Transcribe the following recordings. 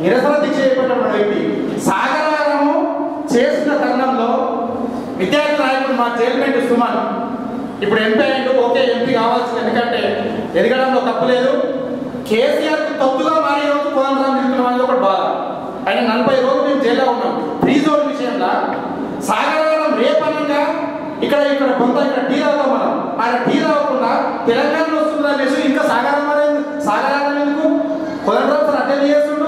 నిరసన దీక్ష చేపట్టిన వ్యక్తి సాగరాలను చేసిన తరుణంలో విద్యార్థి నాయకుడు మా చైర్మన్ సుమన్ ఇప్పుడు ఎంపీ అయ్యిండు ఓకే ఎంపీ కావాల్సింది ఎందుకంటే ఎదగడంలో తప్పు లేదు కేసీఆర్ తప్పుగా మారే రోజు కోదండరాం నిలుపుతున్నాం అనేది ఒకటి బాధ ఆయన నలభై రోజులు మేము జైల్లో ఉన్నాం ఫ్రీ జోన్ విషయంలో సాగరవరం రేపనంగా ఇక్కడ ఇక్కడ కొంత ఇక్కడ టీ తాగుతాం మనం ఆయన టీ తాగకుండా తెలంగాణలో వస్తుంది అనేసి ఇంకా సాగరం సాగరం ఎందుకు కోదండరాం సార్ అటెండ్ చేస్తుండు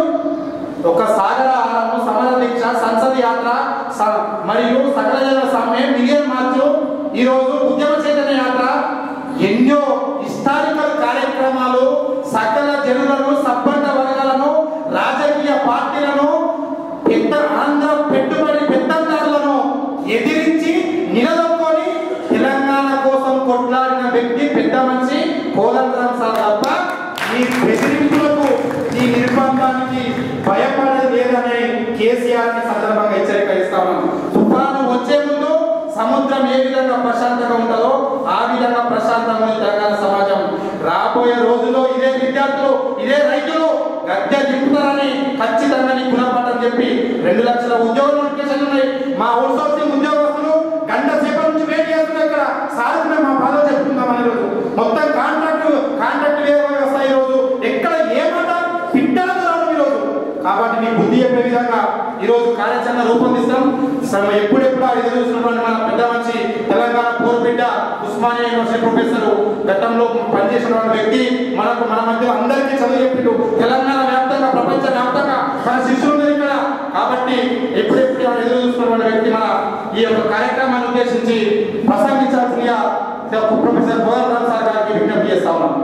ఒక సాగర ఆహారము సమర దీక్ష సంసద్ యాత్ర స- మరియు సకల జన సమ్మె మిలియన్ మార్చు ఈరోజు ఉద్యమ చైతన్య యాత్ర ఎన్నో హిస్టారికల్ కార్యక్రమాలు సకల జనులను సబ్బండ వర్గాలను రాజకీయ పార్టీలను పెద్ద ఆంధ్ర పెట్టుబడి పెద్దందారులను ఎదిరించి నిలదొక్కొని తెలంగాణ కోసం కొట్లాడిన వ్యక్తి పెద్ద మనిషి కోదండరాం సార్ తప్ప ఈ బెదిరింపులకు ఈ నిర్బంధానికి భయపడేది లేదని కేసీఆర్ ని సందర్భంగా హెచ్చరిక ఇస్తా ఉన్నాను తుఫాను వచ్చే ముందు సముద్రం ఏ విధంగా ప్రశాంతంగా ఉంటుందో ఆ విధంగా ప్రశాంతంగా ఉంది తెలంగాణ సమాజం రాబోయే రోజుల్లో ఇదే విద్యార్థులు ఇదే రైతులు గద్దె దింపుతారని ఖచ్చితంగా నీకు గుణపడని చెప్పి రెండు లక్షల ఉద్యోగ నోటిఫికేషన్ ఉన్నాయి మా అవుట్ సోర్సింగ్ ఉద్యోగస్తులు గంట సేపటి నుంచి వెయిట్ చేస్తున్నారు ఇక్కడ సార్ మేము మా బాధ చెప్పుకుందాం అనే రోజు మొత్తం కాంట్రాక్ట్ కాంట్రాక్ట్ వేరే వస్తాయి ఈ రోజు ఎక్కడ ఏమాట పిట్టలకు రావడం ఈ రోజు కాబట్టి మీ బుద్ధి చెప్పే విధంగా ఈ రోజు కార్యాచరణ రూపొందిస్తాం శ్రమ ఎప్పుడెప్పుడు ఎదురు చూసినటువంటి మన పెద్ద మనిషి తెలంగాణ పోర్ బిడ్డ ఉస్మానియా యూనివర్సిటీ ప్రొఫెసర్ గతంలో పనిచేసినటువంటి వ్యక్తి మనకు మన మధ్య అందరికీ చదువు చెప్పిండు తెలంగాణ వ్యాప్తంగా ప్రపంచ వ్యాప్తంగా మన శిష్యులు ఉన్నారు ఇక్కడ కాబట్టి ఎప్పుడెప్పుడు మనం ఎదురు చూస్తున్నటువంటి వ్యక్తి మన ఈ యొక్క కార్యక్రమాన్ని ఉద్దేశించి ప్రసంగించాల్సిందిగా ప్రొఫెసర్ భవన్ రామ్ సార్ గారికి విజ్ఞప్తి చేస్తా ఉన్నాం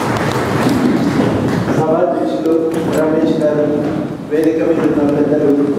సభాధ్యక్షులు రమేష్ గారు వేదిక మీద ఉన్న పెద్దలు